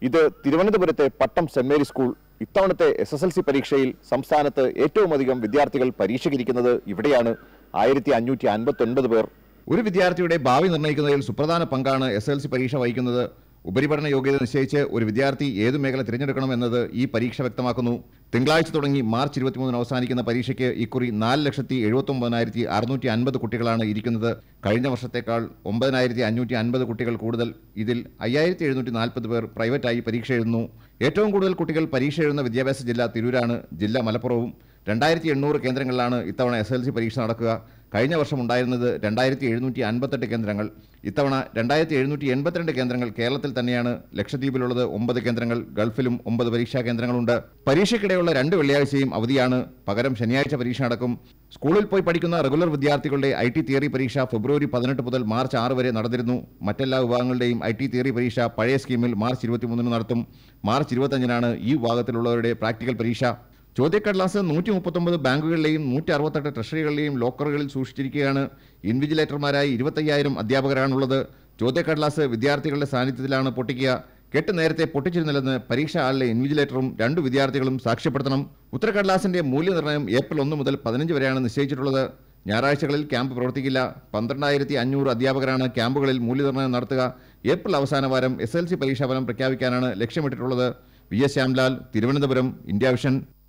ഇത് തിരുവനന്തപുരത്തെ Pattom saint Mary school ഇത്തവണത്തെ എസ് എസ് എൽ സി പരീക്ഷയിൽ സംസ്ഥാനത്ത് ഏറ്റവും അധികം വിദ്യാർത്ഥികൾ പരീക്ഷയ്ക്കിരിക്കുന്നത് ഇവിടെയാണ് ആയിരത്തി അഞ്ഞൂറ്റി അൻപത്തി ഒൻപത് പേർ ഒരു വിദ്യാർത്ഥിയുടെ ഭാവി നിർണ്ണയിക്കുന്നതിൽ സുപ്രധാന പങ്കാണ് എസ് എൽ സി പരീക്ഷ വഹിക്കുന്നത് ഉപരിപഠന യോഗ്യത നിശ്ചയിച്ച് ഒരു വിദ്യാർത്ഥി ഏതു മേഖല തിരഞ്ഞെടുക്കണം എന്നത് ഈ പരീക്ഷ വ്യക്തമാക്കുന്നു തിങ്കളാഴ്ച തുടങ്ങി മാർച്ച് ഇരുപത്തിമൂന്നിന് അവസാനിക്കുന്ന പരീക്ഷയ്ക്ക് ഇക്കുറി നാല് ലക്ഷത്തി എഴുപത്തൊമ്പതിനായിരത്തി അറുന്നൂറ്റി അൻപത് കുട്ടികളാണ് ഇരിക്കുന്നത് കഴിഞ്ഞ വർഷത്തേക്കാൾ ഒമ്പതിനായിരത്തി അഞ്ഞൂറ്റി അൻപത് കുട്ടികൾ കൂടുതൽ ഇതിൽ അയ്യായിരത്തി എഴുന്നൂറ്റി നാൽപ്പത് പേർ പ്രൈവറ്റായി പരീക്ഷ എഴുതുന്നു ഏറ്റവും കൂടുതൽ കുട്ടികൾ പരീക്ഷ എഴുതുന്ന വിദ്യാഭ്യാസ ജില്ല തിരൂരാണ് ജില്ല മലപ്പുറവും രണ്ടായിരത്തി എണ്ണൂറ് കേന്ദ്രങ്ങളിലാണ് ഇത്തവണ എസ് എൽ സി പരീക്ഷ നടക്കുക കഴിഞ്ഞ വർഷം ഉണ്ടായിരുന്നത് രണ്ടായിരത്തി എഴുന്നൂറ്റി അൻപത്തെട്ട് കേന്ദ്രങ്ങൾ ഇത്തവണ രണ്ടായിരത്തി എഴുന്നൂറ്റി എൺപത്തിരണ്ട് കേന്ദ്രങ്ങൾ കേരളത്തിൽ തന്നെയാണ് ലക്ഷദ്വീപിലുള്ളത് ഒമ്പത് കേന്ദ്രങ്ങൾ ഗൾഫിലും ഒമ്പത് പരീക്ഷാ കേന്ദ്രങ്ങളുണ്ട് പരീക്ഷയ്ക്കിടെയുള്ള രണ്ട് വെള്ളിയാഴ്ചയും അവധിയാണ് പകരം ശനിയാഴ്ച പരീക്ഷ നടക്കും സ്കൂളിൽ പോയി പഠിക്കുന്ന റെഗുലർ വിദ്യാർത്ഥികളുടെ ഐ ടി തിയറി പരീക്ഷ ഫെബ്രുവരി പതിനെട്ട് മുതൽ മാർച്ച് ആറ് വരെ നടന്നിരുന്നു മറ്റെല്ലാ വിഭാഗങ്ങളുടെയും ഐ ടി തിയറി പരീക്ഷ പഴയ സ്കീമിൽ മാർച്ച് ഇരുപത്തിമൂന്നിന് നടത്തും മാർച്ച് ഇരുപത്തഞ്ചിനാണ് ഈ വിഭാഗത്തിലുള്ളവരുടെ പ്രാക്ടിക്കൽ പരീക്ഷ ചോദ്യക്കടലാസ് നൂറ്റി മുപ്പത്തൊമ്പത് ബാങ്കുകളിലെയും നൂറ്റി അറുപത്തെട്ട് ട്രഷറികളിലെയും ലോക്കറുകളിൽ സൂക്ഷിച്ചിരിക്കുകയാണ് ഇൻവിജിലേറ്റർമാരായി ഇരുപത്തയ്യായിരം അധ്യാപകരാണുള്ളത് ചോദ്യക്കടലാസ് വിദ്യാർത്ഥികളുടെ സാന്നിധ്യത്തിലാണ് പൊട്ടിക്കുക കെട്ട് നേരത്തെ പൊട്ടിച്ചിരുന്നില്ലെന്ന് പരീക്ഷ ഹാളിലെ ഇൻവിജിലേറ്ററും രണ്ടു വിദ്യാർത്ഥികളും സാക്ഷ്യപ്പെടുത്തണം ഉത്തരക്കടലാസിന്റെ മൂല്യനിർണ്ണയം ഏപ്രിൽ ഒന്ന് മുതൽ പതിനഞ്ച് വരെയാണ് നിശ്ചയിച്ചിട്ടുള്ളത് ഞായറാഴ്ചകളിൽ ക്യാമ്പ് പ്രവർത്തിക്കില്ല പന്ത്രണ്ടായിരത്തി അഞ്ഞൂറ് അധ്യാപകരാണ് ക്യാമ്പുകളിൽ മൂല്യനിർണ്ണയം നടത്തുക ഏപ്രിൽ അവസാന വാരം എസ് എൽ സി പരീക്ഷാഫലം പ്രഖ്യാപിക്കാനാണ് ലക്ഷ്യമിട്ടിട്ടുള്ളത് V S Shyamlal Thiruvananthapuram India vision